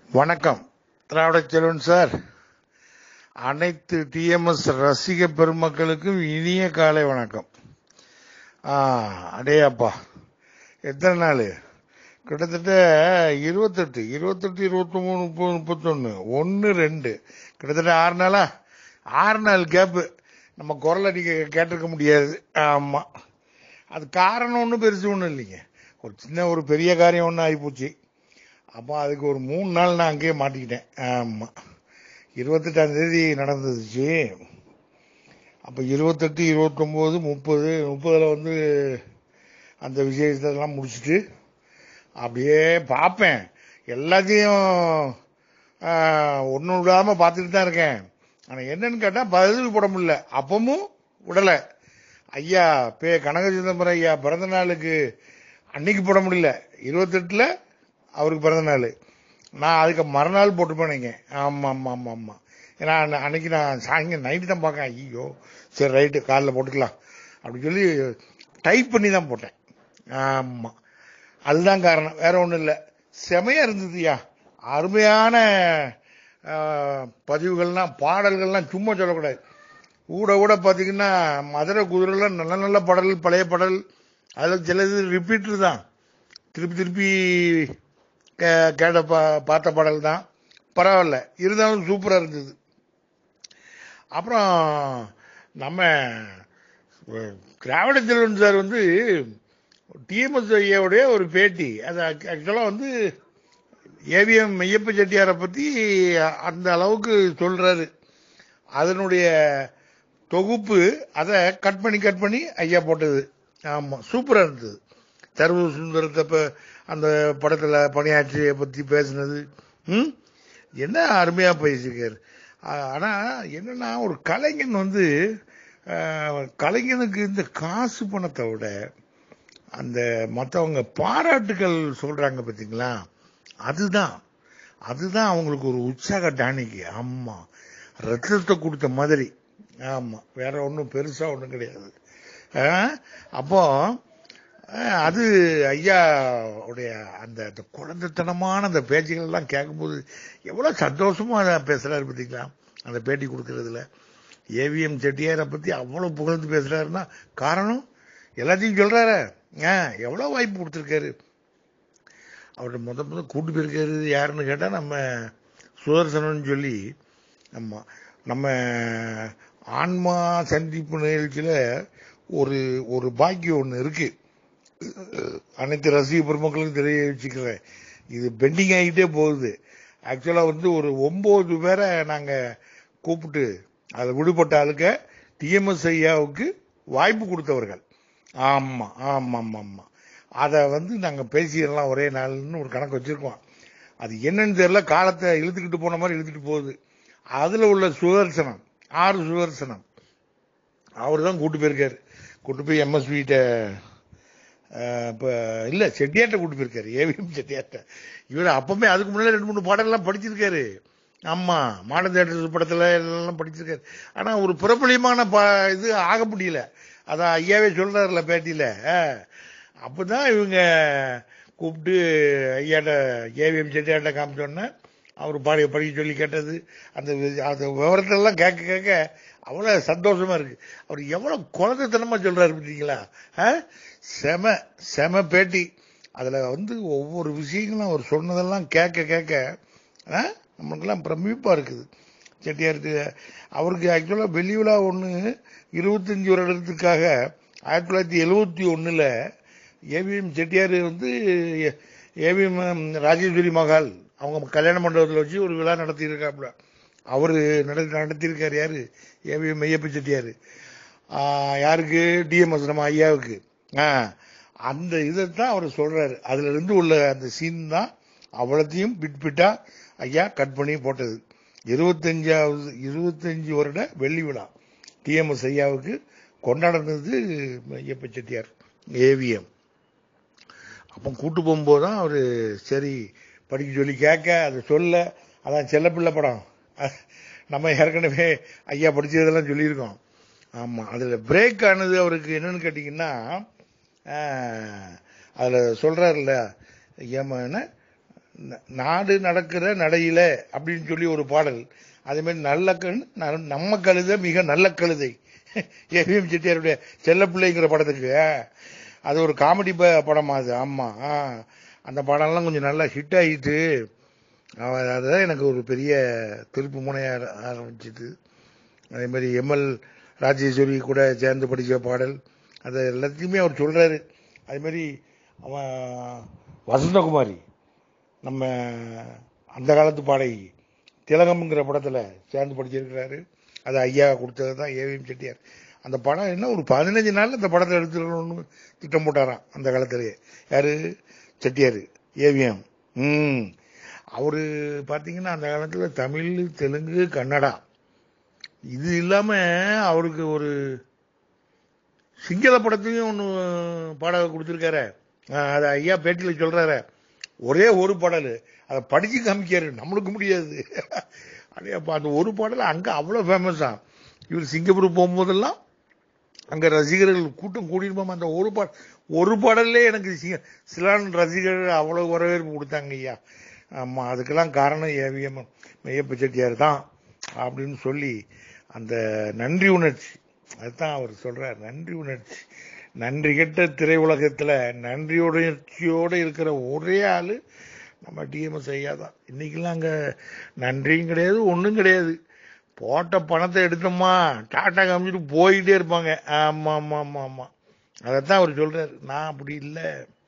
வணக்கம் திராவிட செல்வன் சார் அனைத்து டிஎம்எஸ் ரசிக பெருமக்களுக்கும் இனிய காலை வணக்கம் ஆ அடே அப்பா எத்தனை நாள் கிட்டத்தட்ட இருபத்தெட்டு இருபத்தெட்டு இருபத்தி மூணு முப்பது முப்பத்தொன்று ஒன்று ரெண்டு கிட்டத்தட்ட ஆறு நாளா ஆறு நாள் கேப்பு நம்ம குரல் அடிக்க கேட்டிருக்க முடியாது ஆமாம் அது காரணம் ஒன்றும் பெருசு ஒன்றும் இல்லைங்க ஒரு சின்ன ஒரு பெரிய காரியம் ஒன்று ஆகிப்போச்சு அப்போ அதுக்கு ஒரு மூணு நாள் நான் அங்கேயே மாட்டிக்கிட்டேன் ஆமாம் இருபத்தெட்டாம் தேதி நடந்துச்சு அப்போ இருபத்தெட்டு இருபத்தொம்போது முப்பது முப்பதில் வந்து அந்த விசேஷத்தெல்லாம் முடிச்சுட்டு அப்படியே பார்ப்பேன் எல்லாத்தையும் ஒன்றும் விடாமல் பார்த்துட்டு தான் இருக்கேன் ஆனால் என்னன்னு கேட்டால் பதில் போட முடியல அப்பவும் விடலை ஐயா பே கனக சிதம்பரம் ஐயா பிறந்த நாளுக்கு அன்னைக்கு போட முடியல இருபத்தெட்டில் அவருக்கு பிறந்த நாள் நான் அதுக்கு மறுநாள் போட்டு போனேங்க ஆமாம் ஆமாம் ஆமாம் ஆமாம் ஏன்னா அன்ன- அன்னைக்கு நான் சாயங்காலம் நைட்டு தான் பார்க்கேன் ஐயோ சரி ரைட்டு காலைல போட்டுக்கலாம் அப்படின்னு சொல்லி டைப் பண்ணி தான் போட்டேன் ஆமாம் அதுதான் காரணம் வேற ஒன்றும் இல்லை செமையா இருந்ததுயா அருமையான ஆ, பதிவுகள்லாம் பாடல்கள்லாம் சும்மா சொல்லக்கூடாது ஊட ஊட பார்த்தீங்கன்னா மதுரை குதிரைலாம் நல்ல நல்ல பாடல் பழைய பாடல் அதில் சிலது ரிப்பீட்டர் தான் திருப்பி திருப்பி கே- கேட்ட பா பார்த்த பாடல் தான் பரவாயில்ல இருந்தாலும் சூப்பராக இருந்தது அப்புறம் நம்ம அஹ், திராவிட செல்வன் சார் வந்து டிஎம்எஸ் ஐயாவுடைய ஒரு பேட்டி அது ஆக்சுவலாக வந்து ஏவிஎம் மெய்யப்ப செட்டியாரை பற்றி அந்த அளவுக்கு சொல்றாரு அதனுடைய தொகுப்பு அதை கட் பண்ணி கட் பண்ணி ஐயா போட்டது ஆமாம் சூப்பராக இருந்தது தர்ம சுந்தரத்தை இப்போ அந்த படத்தில் பணியாற்றிய பற்றி பேசினது ம் என்ன அருமையாக பேசியிருக்காரு ஆனால் என்னன்னா ஒரு கலைஞன் வந்து ஆஹ், கலைஞனுக்கு இந்த காசு பணத்தை விட அந்த மற்றவங்க பாராட்டுகள் சொல்றாங்க பார்த்தீங்களா அதுதான் அதுதான் அவங்களுக்கு ஒரு உற்சாக டானிக்கு ஆமா ரத்தத்தை கொடுத்த மாதிரி ஆமா வேற ஒன்றும் பெருசா ஒன்றும் கிடையாது ஆ, அப்போ ஆ, அது ஐயா உடைய அந்த அந்த குழந்தைத்தனமான அந்த பேச்சுகள் எல்லாம் கேட்கும்போது எவ்வளவு சந்தோஷமா அதை பேசுறாரு பார்த்தீங்களா அந்த பேட்டி கொடுக்கறதுல ஏவிஎம் செட்டியாரை பத்தி அவ்வளவு புகழ்ந்து பேசுறாருன்னா காரணம் எல்லாத்தையும் சொல்றாரு ஆ, எவ்வளவு வாய்ப்பு கொடுத்துருக்காரு அவர்கிட்ட முத முத கூட்டு போயிருக்காரு யாருன்னு கேட்டால் நம்ம சுதர்சனன் சொல்லி நம்ம நம்ம ஆன்மா சந்திப்பு நிகழ்ச்சியில் ஒரு ஒரு பாக்கியம் ஒன்று இருக்கு அனைத்து ரசிக பெருமக்களுக்கும் தெரிய வச்சுக்கிறேன் இது பெண்டிங் ஆகிட்டே போகுது ஆக்சுவலாக வந்து ஒரு ஒம்பது பேரை நாங்கள் கூப்பிட்டு அதை விடுபட்ட ஆளுக்க டிஎம்எஸ் ஐயாவுக்கு வாய்ப்பு கொடுத்தவர்கள் ஆமாம் ஆமாம் ஆமாம் ஆமாம் அதை வந்து நாங்கள் பேசிடலாம் ஒரே நாள்னு ஒரு கணக்கு வச்சிருக்கோம் அது என்னன்னு தெரியல காலத்தை இழுத்துக்கிட்டு போன மாதிரி இழுத்துட்டு போகுது அதில் உள்ள சுதர்சனம் ஆறு சுதர்சனம் அவர் தான் கூட்டு போயிருக்காரு கூட்டு போய் எம்எஸ்விட்ட இப்போ இல்லை செட்டியார்ட்ட கூட்டு போயிருக்காரு ஏவிஎம் செட்டியார்ட்ட இவர் அப்பவுமே அதுக்கு முன்னாடி ரெண்டு மூணு பாடல்லாம் படிச்சிருக்காரு ஆமா மாடர்ன் தேட்டர்ஸ் படத்துல எல்லாம் படிச்சிருக்காரு ஆனா ஒரு பிரபலியமான பா இது ஆக முடியல அதான் ஐயாவே சொல்றாருல பேட்டியில அஹ். அப்பதான் இவங்க கூப்பிட்டு ஐயாட்ட ஏவிஎம் செட்டியார்ட்ட காமிச்சோன்னே அவர் பாடி படிக்க சொல்லி கேட்டது அந்த வி- அந்த விவரத்தெல்லாம் கேட்க கேட்க அவ்வளோ சந்தோஷமா இருக்கு அவர் எவ்வளவு குழந்தைத்தனமா சொல்றாரு பார்த்தீங்களா அஹ்? செம செம பேட்டி அதுல வந்து ஒவ்வொரு விஷயங்களும் அவர் சொன்னதெல்லாம் கேட்க கேட்க அஹ், நமக்கெல்லாம் பிரமிப்பா இருக்குது செட்டியாருக்கு அவருக்கு ஆக்சுவலாக வெளிவிழா ஒன்று இருபத்தஞ்சி வருடத்துக்காக ஆயிரத்தி தொள்ளாயிரத்தி எழுவத்தி ஒன்றில் ஏவிஎம் செட்டியார் வந்து ஏவிஎம் ராஜேஸ்வரி மகால் அவங்க கல்யாண மண்டபத்தில் வச்சு ஒரு விழா நடத்தியிருக்காப்புல அவர் நடத்தி நடத்தியிருக்காரு யாரு ஏவிஎம் மெய்யப்ப செட்டியார் ஆஹ் யாருக்கு டிஎம்எஸ் நம்ம ஐயாவுக்கு ஆ, அந்த இதைத்தான் அவர் சொல்றாரு அதுல இருந்து உள்ள அந்த சீன் தான் அவ்வளத்தையும் பிட் பிட்டா ஐயா கட் பண்ணி போட்டது இருபத்தஞ்சாவது இருபத்தஞ்சு வருட வெள்ளி விழா டிஎம்எஸ் ஐயாவுக்கு கொண்டாடினது ஐயப்ப செட்டியார் ஏவிஎம் அப்போ கூட்டு போகும்போது தான் அவர் சரி படிக்க சொல்லி கேட்க அது சொல்ல அதான் செல்லப்பிள்ளை படம் அஹ், நம்ம ஏற்கனவே ஐயா படிச்சதெல்லாம் சொல்லியிருக்கோம் ஆமாம் அதில் பிரேக் ஆனது அவருக்கு என்னன்னு கேட்டிங்கன்னா அதில் சொல்கிறாருல்ல ஏமா என்ன ந- நாடு நடக்கிற நடையில அப்படின்னு சொல்லி ஒரு பாடல் அதே மாதிரி நல்ல கண் ந- நம்ம கழுதை மிக நல்ல கழுதை ஏவிஎம் செட்டியாருடைய செல்லப்பிள்ளைங்கிற படத்துக்கு அது ஒரு காமெடி படமா அது ஆமா ஆ. அந்த படம்லாம் கொஞ்சம் நல்லா ஹிட் ஆகிட்டு அவ- அதுதான் எனக்கு ஒரு பெரிய திருப்பு முனைய ஆரம்பிச்சிது அதே மாதிரி எம்எல் ராஜேஸ்வரி கூட சேர்ந்து படிச்ச பாடல் அது எல்லாத்தையுமே அவர் சொல்றாரு அதே மாதிரி அவன் வசந்தகுமாரி நம்ம அந்த காலத்து பாடகி திலகம்ங்கிற படத்துல சேர்ந்து படிச்சிருக்கிறாரு அது ஐயா கொடுத்தது தான் ஏவிஎம் செட்டியார் அந்த படம் என்ன ஒரு பதினஞ்சு நாள்ல இந்த படத்தை எடுத்துக்கணும்னு திட்டம் போட்டாராம் அந்த காலத்திலேயே யாரு செட்டியார் ஏவிஎம் ம் அவரு பாத்தீங்கன்னா அந்த காலத்துல தமிழ் தெலுங்கு கன்னடா இது இல்லாம அவருக்கு ஒரு சிங்கள படத்தையும் ஒன்று பாட கொடுத்துருக்காரு அதை ஐயா பேட்டியில் சொல்றாரு ஒரே ஒரு பாடல் அதை படிச்சு காமிக்காரு நம்மளுக்கு முடியாது அப்படியே அப்ப அந்த ஒரு பாடல் அங்க அவ்வளவு ஃபேமஸா இவர் சிங்கப்பூர் போகும்போதெல்லாம் அங்க ரசிகர்கள் கூட்டம் கூடியிருப்போம் அந்த ஒரு பாட ஒரு பாடல்லே எனக்கு சி- சிலான் ரசிகர்கள் அவ்வளவு வரவேற்பு கொடுத்தாங்க ஐயா ஆமா அதுக்கெல்லாம் காரணம் ஏவிஎம் மெய்யப்ப செட்டியார் தான் அப்படின்னு சொல்லி அந்த நன்றி உணர்ச்சி அதுதான் அவர் சொல்றார் நன்றி உணர்ச்சி நன்றி கெட்ட திரையுலகத்துல நன்றி உணர்ச்சியோட இருக்கிற ஒரே ஆளு நம்ம டிஎம்எஸ் ஐயா தான் இன்னைக்கெல்லாம் அங்க நன்றியும் கிடையாது ஒண்ணும் கிடையாது போட்ட பணத்தை எடுத்தோமா டாட்டா காமிச்சிட்டு போயிட்டே இருப்பாங்க ஆமா ஆமா ஆமா ஆமா அதைத்தான் அவர் சொல்றாரு நான் அப்படி இல்லை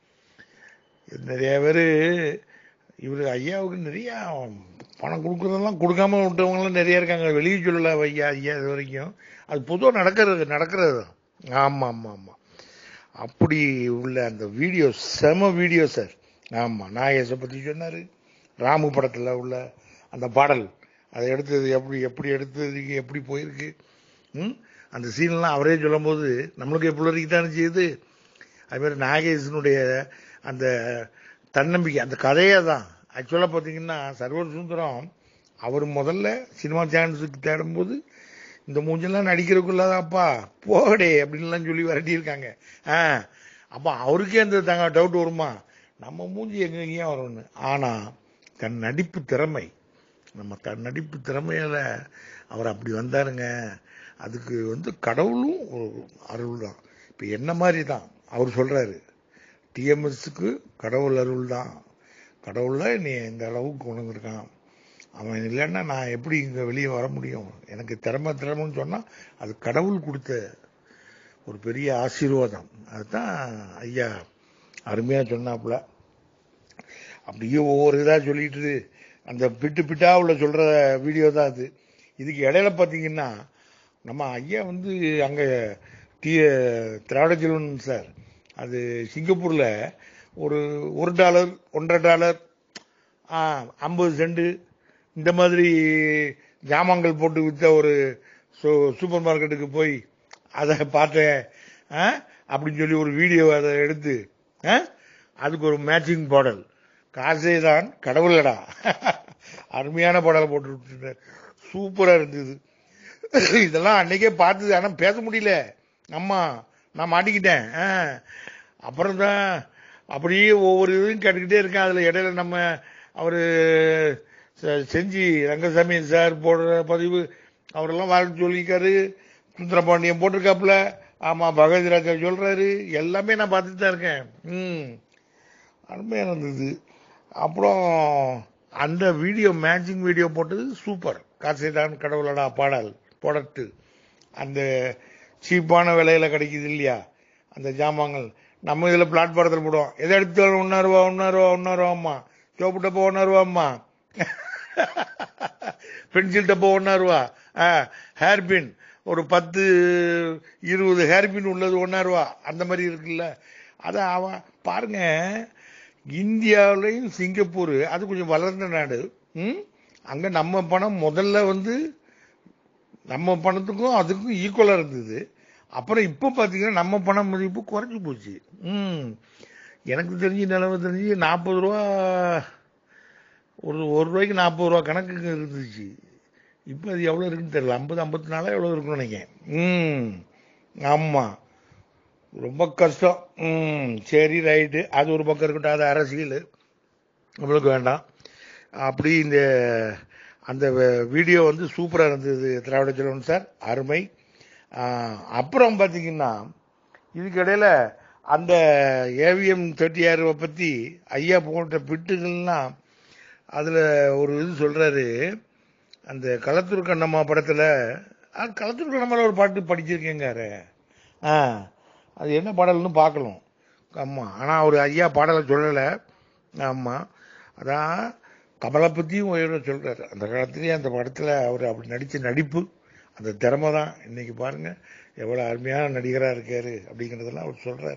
நிறைய பேரு இவரு ஐயாவுக்கு நிறைய பணம் கொடுக்கறதெல்லாம் கொடுக்காம விட்டவங்களாம் நிறைய இருக்காங்க வெளியே சொல்லல ஐயா ஐயா இது வரைக்கும் அது பொதுவாக நடக்கிறது நடக்கிறது தான் ஆமா ஆமா ஆமா அப்படி உள்ள அந்த வீடியோ செம வீடியோ சார் ஆமா நாகேஷை பத்தி சொன்னாரு ராமு படத்துல உள்ள அந்த பாடல் அதை எடுத்தது எப்படி எப்படி எடுத்ததுக்கு எப்படி போயிருக்கு ம்? அந்த சீன்லாம் அவரே சொல்லும்போது நம்மளுக்கு எப்படி வரைக்கும் தானே செய்யுது அது மாதிரி நாகேஷனுடைய அந்த தன்னம்பிக்கை அந்த கதையே தான் ஆக்சுவலாக பார்த்தீங்கன்னா சர்வர் சுந்தரம் அவர் முதல்ல சினிமா சான்ஸுக்கு தேடும்போது இந்த மூஞ்செல்லாம் நடிக்கிறதுக்குள்ளதாப்பா போகடே அப்படின்லாம் சொல்லி விரட்டியிருக்காங்க ஆ அப்போ அவருக்கே அந்த தங்க டவுட் வருமா நம்ம மூஞ்சி எங்க எங்கேயும் வரும்னு ஆனா தன் நடிப்பு திறமை நம்ம தன் நடிப்பு திறமையில அவர் அப்படி வந்தாருங்க அதுக்கு வந்து கடவுளும் ஒரு அருள் தான் இப்போ என்ன மாதிரி தான் அவர் சொல்றாரு டிஎம்எஸ்க்கு கடவுள் அருள் தான் கடவுள்ல நீ இந்த அளவுக்கு கொண்டு வந்திருக்கான் அவன் இல்லைன்னா நான் எப்படி இங்க வெளியே வர முடியும் எனக்கு திறமை திறமைன்னு சொன்னா அது கடவுள் கொடுத்த ஒரு பெரிய ஆசீர்வாதம் அதுதான் ஐயா அருமையா சொன்னாப்புல அப்படியே ஒவ்வொரு இதா சொல்லிட்டு அந்த பிட்டு பிட்டா உள்ள சொல்ற வீடியோ தான் அது இதுக்கு இடையில பாத்தீங்கன்னா நம்ம ஐயா வந்து அங்க டி திராவிட செல்வன் சார் அது சிங்கப்பூர்ல ஒரு ஒரு டாலர் ஒன்றரை டாலர் ஐம்பது சென்ட் இந்த மாதிரி ஜாமான்கள் போட்டு வித்த ஒரு சூ- சூப்பர் மார்க்கெட்டுக்கு போய் அதை பார்த்தேன் ஆ? அப்படின்னு சொல்லி ஒரு வீடியோ அதை எடுத்து ஆ? அதுக்கு ஒரு மேட்சிங் பாடல் காசே தான் கடவுளடா அருமையான பாடலை போட்டு விட்டுட்டார் சூப்பரா இருந்தது இதெல்லாம் அன்னைக்கே பார்த்தது ஆனா பேச முடியல அம்மா நான் மாட்டிக்கிட்டேன் ஆ. அப்புறம் தான் அப்படியே ஒவ்வொரு இதுவும் கேட்டுக்கிட்டே இருக்கேன் அதுல இடையில நம்ம அவரு செ- செஞ்சி ரங்கசாமி சார் போடுற பதிவு அவரெல்லாம் வாழ்த்து சொல்லியிருக்காரு சுந்தரபாண்டியன் போட்டிருக்காப்புல ஆமா பகவதி ராஜா சொல்றாரு எல்லாமே நான் பார்த்துட்டு தான் இருக்கேன் ம் அருமையா இருந்தது அப்புறம் அந்த வீடியோ மேட்சிங் வீடியோ போட்டது சூப்பர் காசைதான் கடவுளடா பாடல் ப்ராடக்ட் அந்த சீப்பான விலையில கிடைக்குது இல்லையா அந்த ஜாமான்கள் நம்ம இதுல பிளாட்பாரத்தில் போடுவோம் எதை எடுத்தாலும் ஒன்னா ரூபா ஒன்னா ரூபா ஒன்னா ரூபாம்மா சோப்பு டப்பா ஒன்னா ரூபாம்மா பென்சில் டப்பா ஒன்னா ரூபா ஹேர் பின் ஒரு பத்து இருபது ஹேர் பின் உள்ளது ஒன்னா ரூபா அந்த மாதிரி இருக்குல்ல அத அவன் பாருங்க இந்தியாவிலையும் சிங்கப்பூர் அது கொஞ்சம் வளர்ந்த நாடு ம்? அங்க நம்ம பணம் முதல்ல வந்து நம்ம பணத்துக்கும் அதுக்கும் ஈக்குவலா இருந்தது அப்புறம் இப்ப பாத்தீங்கன்னா நம்ம பண மதிப்பு குறைஞ்சு போச்சு ம் எனக்கு தெரிஞ்சு நிலவு தெரிஞ்சு நாற்பது ரூபா ஒரு ஒரு ரூபாய்க்கு நாற்பது ரூபா கணக்குக்கு இருந்துச்சு இப்போ அது எவ்வளோ இருக்குன்னு தெரியல ஐம்பது ஐம்பத்தி நாலா எவ்வளோ இருக்குன்னு நினைக்கிறேன் ம் ஆமா ரொம்ப கஷ்டம் ம் சரி ரைட்டு அது ஒரு பக்கம் இருக்கட்டும் அது அரசியல் நம்மளுக்கு வேண்டாம் அப்படி இந்த அந்த வ- வீடியோ வந்து சூப்பரா இருந்தது திராவிட செல்வன் சார் அருமை ஆஹ், அப்புறம் பாத்தீங்கன்னா இதுக்கிடையில அந்த ஏவிஎம் தேர்ட்டி ஆறுவை பத்தி ஐயா போட்ட பிட்டுகள்லாம் அதுல ஒரு இது சொல்றாரு அந்த களத்தூர் கண்ணம்மா படத்துல ஆ, களத்தூர் கண்ணம்மால ஒரு பாட்டு படிச்சிருக்கேங்காரு ஆ அது என்ன பாடல்னு பார்க்கணும் ஆமா ஆனா அவர் ஐயா பாடலை சொல்லல ஆமா அதான் கமலை பத்தியும் உயர சொல்றாரு அந்த காலத்திலேயே அந்த படத்துல அவர் அப்படி நடிச்ச நடிப்பு அந்த திறமை தான் இன்னைக்கு பாருங்க எவ்வளவு அருமையான நடிகரா இருக்காரு அப்படிங்கறதெல்லாம் அவர் சொல்றாரு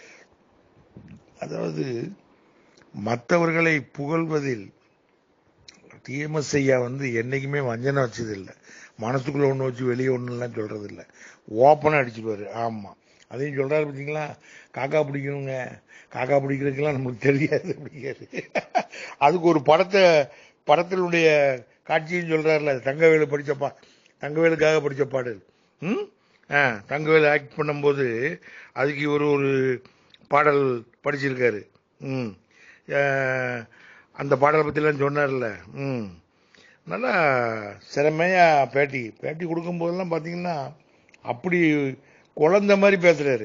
அதாவது மற்றவர்களை புகழ்வதில் டிஎம்எஸ் ஐயா வந்து என்னைக்குமே வஞ்சனை வச்சது இல்ல மனசுக்குள்ள ஒண்ணு வச்சு வெளியே ஒண்ணு எல்லாம் சொல்றது இல்ல ஓப்பனா அடிச்சுடுவாரு ஆமா அதையும் சொல்றாரு பாத்தீங்களா காக்கா பிடிக்கணுங்க காக்கா பிடிக்கிறதுக்கெல்லாம் நமக்கு தெரியாது அப்படிங்கிறாரு அதுக்கு ஒரு படத்தை படத்தினுடைய காட்சியும் சொல்றாருல தங்கவேலு படிச்ச பா தங்கவேலுக்காக படிச்ச பாடல் ம் ஆ தங்கவேலு ஆக்ட் பண்ணும்போது அதுக்கு இவர் ஒரு பாடல் படிச்சிருக்காரு ம் அஹ், அந்த பாடலை பத்திலாம் சொன்னார்ல ம் நல்லா சிறமையா பேட்டி பேட்டி கொடுக்கும்போதெல்லாம் பாத்தீங்கன்னா அப்படி குழந்தை மாதிரி பேசுறாரு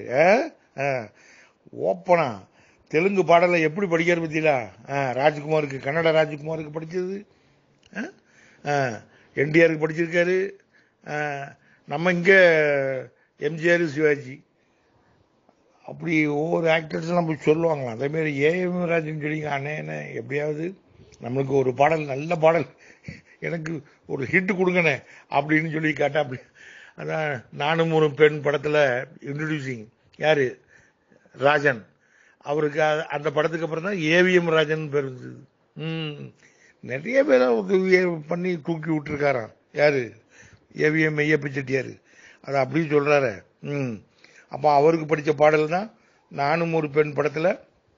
ஓப்பனா தெலுங்கு பாடலை எப்படி படிக்கிற பத்திலா ராஜ்குமாருக்கு கன்னட ராஜ்குமாருக்கு படிச்சது என்டிஆருக்கு படிச்சிருக்காரு அஹ், நம்ம இங்க எம்ஜிஆர் சிவாஜி அப்படி ஒவ்வொரு ஆக்டர்ஸ் எல்லாம் போய் சொல்லுவாங்களாம் அதே மாதிரி ஏஎம் ராஜன் சொல்லிங்க அண்ணே என்ன எப்படியாவது நம்மளுக்கு ஒரு பாடல் நல்ல பாடல் எனக்கு ஒரு ஹிட் கொடுங்கண்ணே அப்படின்னு சொல்லி கேட்டா அப்படி அதான் நானும் ஒரு பெண் படத்துல இன்ட்ரடியூசிங் யாரு ராஜன் அவருக்கு அ- அந்த படத்துக்கு அப்புறம் தான் ஏவிஎம் ராஜன் பேர் இருந்தது ம் நிறைய பேரை உதவி பண்ணி தூக்கி விட்டுருக்காராம் யாரு ஏவிஎம் மெய்யப்ப செட்டியாரு அதை அப்படியே சொல்றாரு ம் அப்போ அவருக்கு படிச்ச பாடல் தான் நானும் ஒரு பெண் படத்துல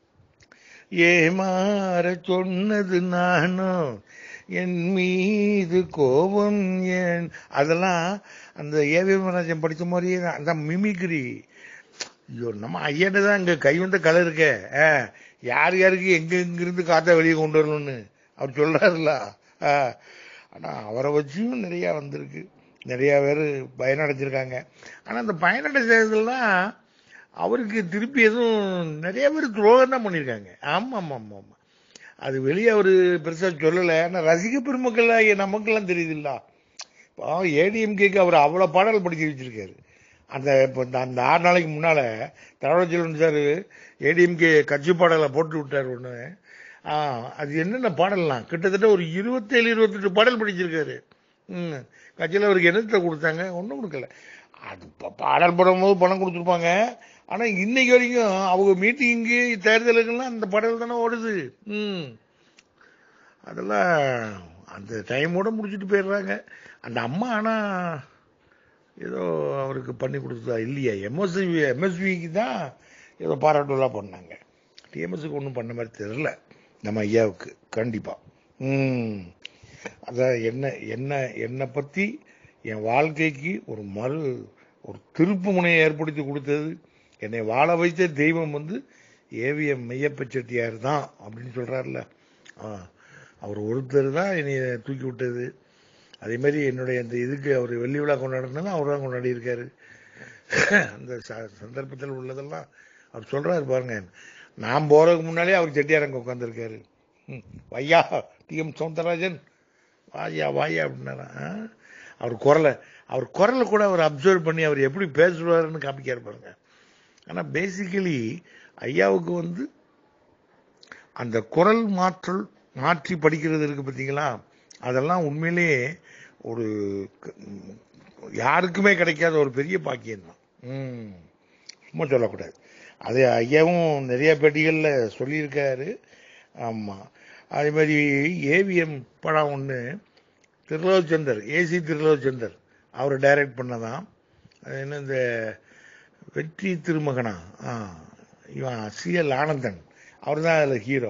ஏமாற சொன்னது நானும் என் மீது கோபம் ஏன் அதெல்லாம் அந்த ஏவிஎம் ராஜன் படிச்ச மாதிரியே தான் அந்த மிமிக்ரி ஐயோ நம்ம ஐயன்னு தான் இங்க கை வந்த கலை இருக்கே ஆ, யார் யாருக்கு எங்க எங்க இருந்து காத்தா வெளியே கொண்டு வரணும்னு அவர் சொல்றாருல்ல ஆ, ஆனா அவரை வச்சும் நிறைய வந்திருக்கு நிறைய பேர் பயனடைஞ்சிருக்காங்க ஆனா அந்த பயனடைஞ்சதுலாம் அவருக்கு திருப்பி எதுவும் நிறைய பேர் துரோகம் தான் பண்ணியிருக்காங்க ஆமா ஆமா ஆமா ஆமா அது வெளியே அவரு பெருசா சொல்லல ஆனா ரசிக பெருமக்கள் நமக்கெல்லாம் தெரியுதுல்ல இப்போ ஏடிஎம்கேக்கு அவர் அவ்வளவு பாடல் படிச்சு வச்சிருக்காரு அந்த இப்போ இந்த அந்த ஆறு நாளைக்கு முன்னால தடவை செல்வன் சார் ஏடிஎம்கே கட்சி பாடலை போட்டு விட்டார் ஒண்ணு ஆ, அது என்னென்ன பாடல்லாம் கிட்டத்தட்ட ஒரு இருபத்தேழு இருபத்தெட்டு பாடல் படிச்சிருக்காரு ம் கட்சியில் அவருக்கு என்னத்தை கொடுத்தாங்க ஒன்றும் கொடுக்கல அது ப- பாடல் போடும்போது பணம் கொடுத்துருப்பாங்க ஆனா இன்னைக்கு வரைக்கும் அவங்க மீட்டிங்கு தேர்தலுக்கெல்லாம் அந்த பாடல் தானே ஓடுது ம் அதெல்லாம் அந்த டைமோட முடிச்சுட்டு போயிடுறாங்க அந்த அம்மா ஆனா ஏதோ அவருக்கு பண்ணி கொடுத்ததா இல்லையா எம்எஸ்சி எம்எஸ்விக்கு தான் ஏதோ பாராட்டுலாம் பண்ணாங்க டிஎம்எஸ்க்கு ஒன்றும் பண்ண மாதிரி தெரியல நம்ம ஐயாவுக்கு கண்டிப்பா ம் அதான் என்ன என்ன என்னை பத்தி என் வாழ்க்கைக்கு ஒரு மறு ஒரு திருப்பு முனையை ஏற்படுத்தி கொடுத்தது என்னை வாழ வைத்த தெய்வம் வந்து ஏவிஎம் மெய்யப்ப செட்டியார் தான் அப்படின்னு சொல்றாருல ஆ, அவர் ஒருத்தர் தான் என்னை தூக்கி விட்டது அதே மாதிரி என்னுடைய அந்த இதுக்கு அவர் வெள்ளி விழா கொண்டாடினா அவர் தான் கொண்டாடி இருக்காரு அந்த ச- சந்தர்ப்பத்தில் உள்ளதெல்லாம் அவர் சொல்றாரு பாருங்க நான் போறதுக்கு முன்னாலே அவர் செட்டியார் அங்க உட்காந்துருக்காரு வையா டி எம் சவுந்தரராஜன் வாயா வாயா அப்படின்னாரா ஆ? அவர் குரலை அவர் குரலை கூட அவர் அப்சர்வ் பண்ணி அவர் எப்படி பேசுவாருன்னு காமிக்காரு பாருங்க ஆனா பேசிக்கலி ஐயாவுக்கு வந்து அந்த குரல் மாற்றல் மாற்றி படிக்கிறது இருக்கு பார்த்தீங்களா அதெல்லாம் உண்மையிலேயே ஒரு க- ம், யாருக்குமே கிடைக்காத ஒரு பெரிய பாக்கியம் தான் ம், சும்மா சொல்லக்கூடாது அது ஐயாவும் நிறைய பேட்டிகள்ல சொல்லியிருக்காரு ஆமா அதே மாதிரி ஏவிஎம் படம் ஒன்று திருலோச்சந்தர் ஏசி திருலோச்சந்தர் அவர் டைரக்ட் பண்ணதான் அது என்ன இந்த வெற்றி திருமகனா ஆ, இவன் சிஎல் ஆனந்தன் அவர் தான் அதில் ஹீரோ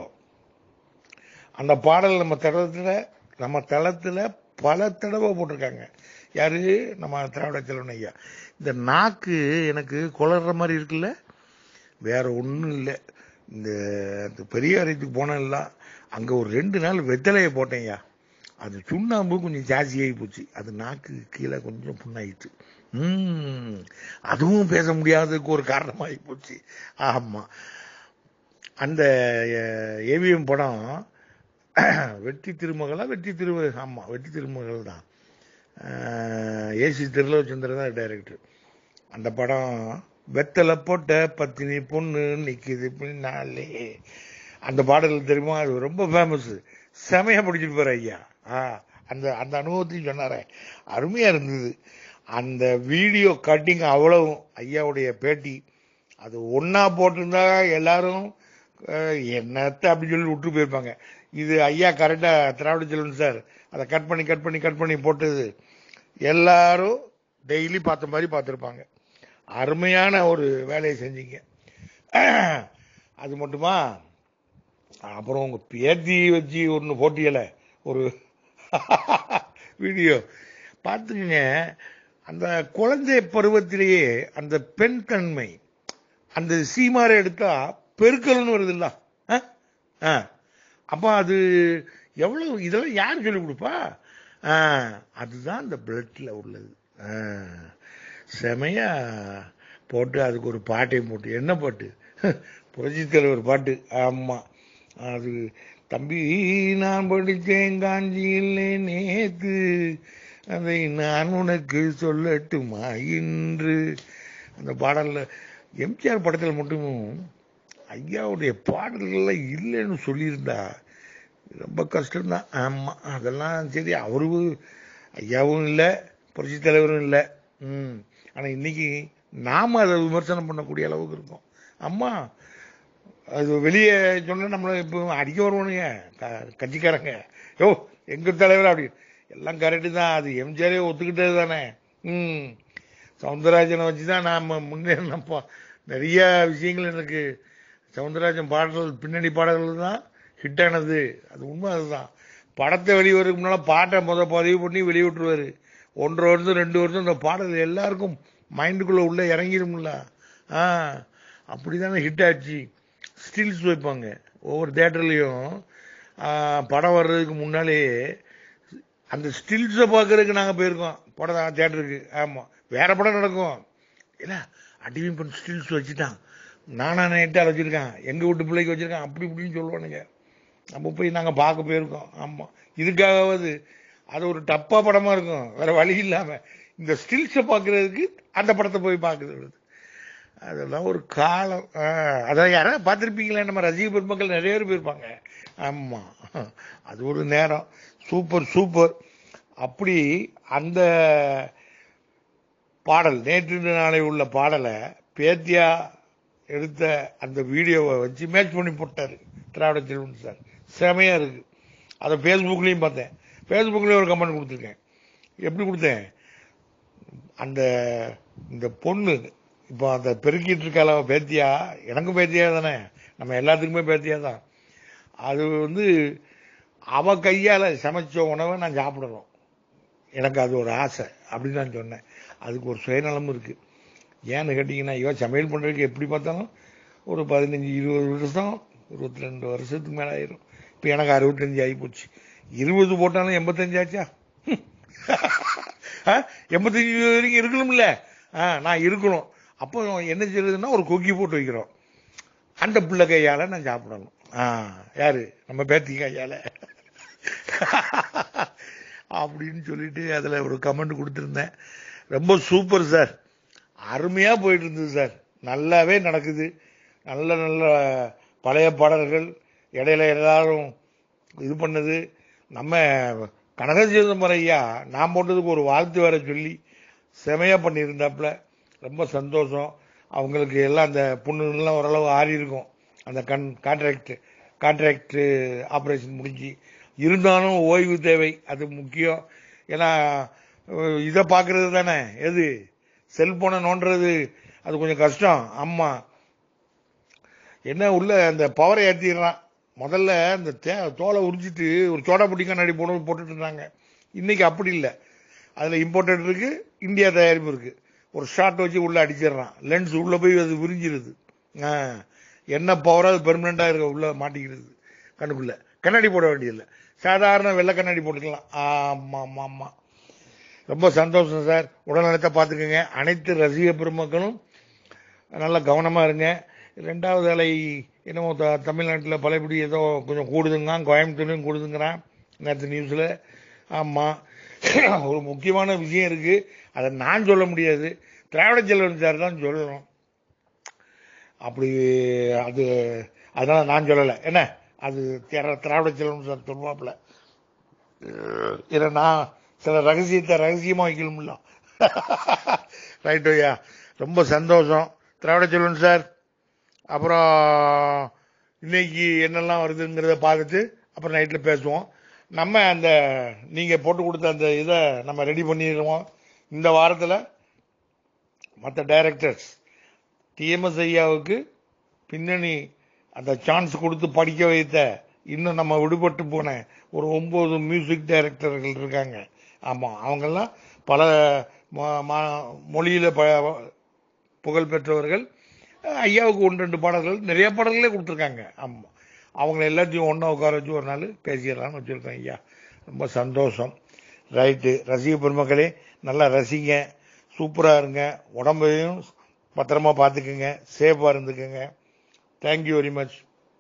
அந்த பாடல் நம்ம தளத்துல நம்ம தளத்துல பல தடவை போட்டிருக்காங்க யாரு நம்ம திராவிட செல்வன் ஐயா இந்த நாக்கு எனக்கு குளற மாதிரி இருக்குல்ல வேற ஒண்ணும் இல்லை இந்த இந்த பெரிய அறைக்கு போனெல்லாம் அங்க ஒரு ரெண்டு நாள் வெத்தலையை போட்டேன்யா அது சுண்ணாம்பு கொஞ்சம் ஜாஸ்தியாகி போச்சு அது நாக்கு கீழே கொஞ்சம் புண்ணாயிடுச்சு ம் அதுவும் பேச முடியாததுக்கு ஒரு காரணமாகி போச்சு ஆமா அந்த ஏவிஎம் படம் வெற்றி திருமகளா வெற்றி திரு ஆமா வெற்றி திருமகள் தான் ஏசி திருலோச்சந்திரன் தான் டைரக்டர் அந்த படம் வெத்தலை போட்ட பத்தினி பொண்ணு நிக்குது பின்னாலே அந்த பாடல் தெரியுமா அது ரொம்ப ஃபேமஸ் செமையா பிடிச்சிட்டு போற ஐயா ஆ அந்த அந்த அனுபவத்தையும் சொன்னாரே அருமையா இருந்தது அந்த வீடியோ கட்டிங் அவ்வளவும் ஐயாவுடைய பேட்டி அது ஒன்னா போட்டிருந்தா எல்லாரும் அஹ், என்னத்த அப்படின்னு சொல்லி விட்டு போயிருப்பாங்க இது ஐயா கரெக்டா திராவிட செல்வன் சார் அதை கட் பண்ணி கட் பண்ணி கட் பண்ணி போட்டது எல்லாரும் டெய்லி பார்த்த மாதிரி பார்த்துருப்பாங்க அருமையான ஒரு வேலையை செஞ்சீங்க அது மட்டுமா அப்புறம் உங்க பேத்தி வச்சு ஒன்று போட்டியல ஒரு வீடியோ பார்த்துக்குங்க அந்த குழந்தை பருவத்திலேயே அந்த பெண் தன்மை அந்த சீமாரை எடுத்தா பெருக்கல்னு வருது இல்ல அப்ப அது எவ்வளவு இதெல்லாம் யார் சொல்லி கொடுப்பா ஆ, அதுதான் அந்த பிளட்ல உள்ளது ஆ, செமையா போட்டு அதுக்கு ஒரு பாட்டையும் போட்டு என்ன பாட்டு புரட்சி தலைவர் பாட்டு ஆமா அது தம்பி நான் படித்தேன் காஞ்சியில் நேத்து அதை நான் உனக்கு சொல்லட்டுமா இன்று அந்த பாடல்ல எம்ஜிஆர் படத்துல மட்டும் ஐயாவுடைய பாடல்கள்லாம் இல்லைன்னு சொல்லியிருந்தா ரொம்ப கஷ்டம்தான் ஆமா அதெல்லாம் சரி அவரு ஐயாவும் இல்லை புரட்சி தலைவரும் இல்லை ம் ஆனா இன்னைக்கு நாம அதை விமர்சனம் பண்ணக்கூடிய அளவுக்கு இருக்கோம் அம்மா அது வெளியே சொன்னா நம்மள இப்போ அடிக்க வருவானுங்க க- கட்சிக்காரங்க யோ எங்க தலைவர் அப்படி எல்லாம் கரெக்டு தான் அது எம்ஜிஆரே ஒத்துக்கிட்டது தானே ம் சவுந்தரராஜனை வச்சு தான் நாம முன்னேறினப்போ நிறைய விஷயங்கள் எனக்கு சவுந்தரராஜன் பாடல்கள் பின்னணி பாடல்கள் தான் ஹிட் ஆனது அது உண்மை அதுதான் படத்தை வெளிவருக்கு முன்னால பாட்டை முத பதிவு பண்ணி வெளியிட்டுருவாரு ஒன்றரை வருஷம் ரெண்டு வருஷம் இந்த பாடல் எல்லாருக்கும் மைண்டுக்குள்ள உள்ள இறங்கிடும்ல ஆ அப்படிதானே ஹிட் ஆச்சு ஸ்டில்ஸ் வைப்பாங்க ஒவ்வொரு தேட்டர்லயும் படம் வர்றதுக்கு முன்னாலேயே அந்த ஸ்டில்ஸை பார்க்கறதுக்கு நாங்க போயிருக்கோம் படம் தேட்டருக்கு ஆமா வேற படம் நடக்கும் இல்ல அடிமையும் பண்ண ஸ்டில்ஸ் வச்சுட்டான் நானா நைட்டால் வச்சிருக்கான் எங்க வீட்டு பிள்ளைக்கு வச்சிருக்கான் அப்படி இப்படின்னு சொல்லுவானுங்க நம்ம போய் நாங்க பார்க்க போயிருக்கோம் ஆமா இதுக்காகவது அது ஒரு டப்பா படமா இருக்கும் வேற வழி இல்லாம இந்த ஸ்டில்ஸை பார்க்கறதுக்கு அந்த படத்தை போய் பார்க்குறது அதெல்லாம் ஒரு காலம் ஆ, அதான் யாராவது பார்த்துருப்பீங்களா நம்ம ரசிக பெருமக்கள் நிறைய பேர் போயிருப்பாங்க ஆமா அது ஒரு நேரம் சூப்பர் சூப்பர் அப்படி அந்த பாடல் நேற்று நாளை உள்ள பாடலை பேத்தியா எடுத்த அந்த வீடியோவை வச்சு மேட்ச் பண்ணி போட்டாரு திராவிட செல்வன் சார் செமையா இருக்கு அதை ஃபேஸ்புக்லயும் பார்த்தேன் ஃபேஸ்புக்லயும் ஒரு கமெண்ட் கொடுத்துருக்கேன் எப்படி கொடுத்தேன் அந்த இந்த பொண்ணு இப்போ அந்த பெருக்கிட்டு இருக்கால அவ பேத்தியா எனக்கும் பேத்தியா தானே நம்ம எல்லாத்துக்குமே பேத்தியா தான் அது வந்து அவ கையால சமைச்ச உணவை நான் சாப்பிடணும் எனக்கு அது ஒரு ஆசை அப்படின்னு நான் சொன்னேன் அதுக்கு ஒரு சுயநலம் இருக்கு ஏன்னு கேட்டீங்கன்னா இவ சமையல் பண்றதுக்கு எப்படி பார்த்தாலும் ஒரு பதினஞ்சு இருபது வருஷம் இருபத்தி ரெண்டு வருஷத்துக்கு மேல ஆயிரும் இப்போ எனக்கு அறுபத்தஞ்சு ஆகி போச்சு இருபது போட்டாலும் எண்பத்தஞ்சு ஆச்சா ஆ, எண்பத்தஞ்சு வரைக்கும் இருக்கணும்ல ஆ, நான் இருக்கணும் அப்போ என்ன செய்யறதுன்னா ஒரு கொக்கி போட்டு வைக்கிறோம் அந்த பிள்ளை கையால நான் சாப்பிடணும் ஆ, யாரு நம்ம பேத்தி கையால அப்படின்னு சொல்லிட்டு அதுல ஒரு கமெண்ட் கொடுத்திருந்தேன் ரொம்ப சூப்பர் சார் அருமையா போயிட்டு இருந்தது சார் நல்லாவே நடக்குது நல்ல நல்ல பழைய பாடல்கள் இடையில எல்லாரும் இது பண்ணது நம்ம கனகஜீவன் ஐயா நான் போட்டதுக்கு ஒரு வாழ்த்து வேற சொல்லி செமையா பண்ணியிருந்தாப்புல ரொம்ப சந்தோஷம் அவங்களுக்கு எல்லாம் அந்த புண்ணுலாம் ஓரளவு ஆறி இருக்கும் அந்த கண் கான்ட்ராக்ட் கான்ட்ராக்ட் ஆபரேஷன் முடிஞ்சு இருந்தாலும் ஓய்வு தேவை அது முக்கியம் ஏன்னா அஹ், இதை பார்க்கறது தானே எது செல்போனை நோண்டுறது அது கொஞ்சம் கஷ்டம் ஆமா என்ன உள்ள அந்த பவரை ஏற்றிடுறான் முதல்ல அந்த தே- தோலை உரிச்சிட்டு ஒரு சோடா புட்டி கண்ணாடி போட போட்டுட்டு இருந்தாங்க இன்னைக்கு அப்படி இல்லை அதுல இம்போர்ட்டட் இருக்கு இந்தியா தயாரிப்பு இருக்கு ஒரு ஷாட் வச்சு உள்ள அடிச்சிடுறான் லென்ஸ் உள்ள போய் அது விரிஞ்சிருது ஆ, என்ன பவரா அது பெர்மனண்டா இருக்க உள்ள மாட்டிக்கிறது கண்ணுக்குள்ள கண்ணாடி போட வேண்டியதில்லை சாதாரண வெள்ளை கண்ணாடி போட்டுக்கலாம் ஆமா ஆமா ஆமா ரொம்ப சந்தோஷம் சார் உடல்நலத்தை பார்த்துக்குங்க அனைத்து ரசிக பெருமக்களும் நல்லா கவனமா இருங்க ரெண்டாவது அலை என்னமோ த- தமிழ்நாட்டில் பழையபடி ஏதோ கொஞ்சம் கூடுதுங்க கோயம்புத்தூர்லையும் கூடுதுங்கிறான் நேற்று நியூஸில் ஆமாம் ஒரு முக்கியமான விஷயம் இருக்கு அதை நான் சொல்ல முடியாது திராவிட செல்வன் சார் தான் சொல்லணும் அப்படி அது அதனால நான் சொல்லலை என்ன அது திரா- திராவிட செல்வன் சார் சொல்லுவாப்புல இதை நான் சில ரகசியத்தை ரகசியமா வைக்கணும்ல ரைட் ஐயா ரொம்ப சந்தோஷம் திராவிட செல்வன் சார் அப்புறம் இன்னைக்கு என்னெல்லாம் வருதுங்கிறத பார்த்துட்டு அப்புறம் நைட்டில் பேசுவோம் நம்ம அந்த நீங்கள் போட்டு கொடுத்த அந்த இதை நம்ம ரெடி பண்ணிடுவோம் இந்த வாரத்தில் மற்ற டைரக்டர்ஸ் டிஎம்எஸ் ஐயாவுக்கு பின்னணி அந்த சான்ஸ் கொடுத்து படிக்க வைத்த இன்னும் நம்ம விடுபட்டு போன ஒரு ஒன்பது மியூசிக் டைரக்டர்கள் இருக்காங்க ஆமாம் அவங்கெல்லாம் பல ம- ம- மொழியில ப புகழ் பெற்றவர்கள் அஹ் ஐயாவுக்கு ஒன்று ரெண்டு பாடல்கள் நிறைய பாடல்களே கொடுத்துருக்காங்க ஆமாம் அவங்கள எல்லாத்தையும் ஒன்றா உட்கார வச்சு ஒரு நாள் பேசிடலாம்னு வச்சுருக்கேன் ஐயா ரொம்ப சந்தோஷம் ரைட்டு ரசிக பெருமக்களே நல்லா ரசிங்க சூப்பராக இருங்க உடம்பையும் பத்திரமா பார்த்துக்குங்க சேஃபாக இருந்துக்குங்க தேங்க்யூ வெரி மச்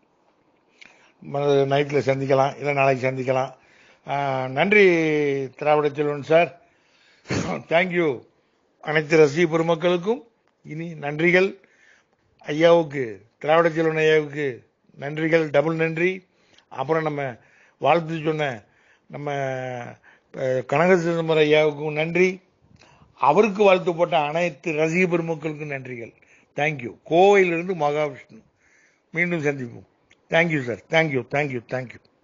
நைட்டில் சந்திக்கலாம் இல்லை நாளைக்கு சந்திக்கலாம் ஆஹ் நன்றி திராவிட செல்வன் சார் தேங்க்யூ அனைத்து ரசிக பெருமக்களுக்கும் இனி நன்றிகள் ஐயாவுக்கு திராவிட செல்வன் ஐயாவுக்கு நன்றிகள் டபுள் நன்றி அப்புறம் நம்ம வாழ்த்து சொன்ன நம்ம அஹ், கனக சிதம்பரம் ஐயாவுக்கும் நன்றி அவருக்கு வாழ்த்து போட்ட அனைத்து ரசிக பெருமக்களுக்கும் நன்றிகள் தேங்க்யூ கோவையிலிருந்து மகாவிஷ்ணு மீண்டும் சந்திப்போம் thank you sir thank you thank you thank you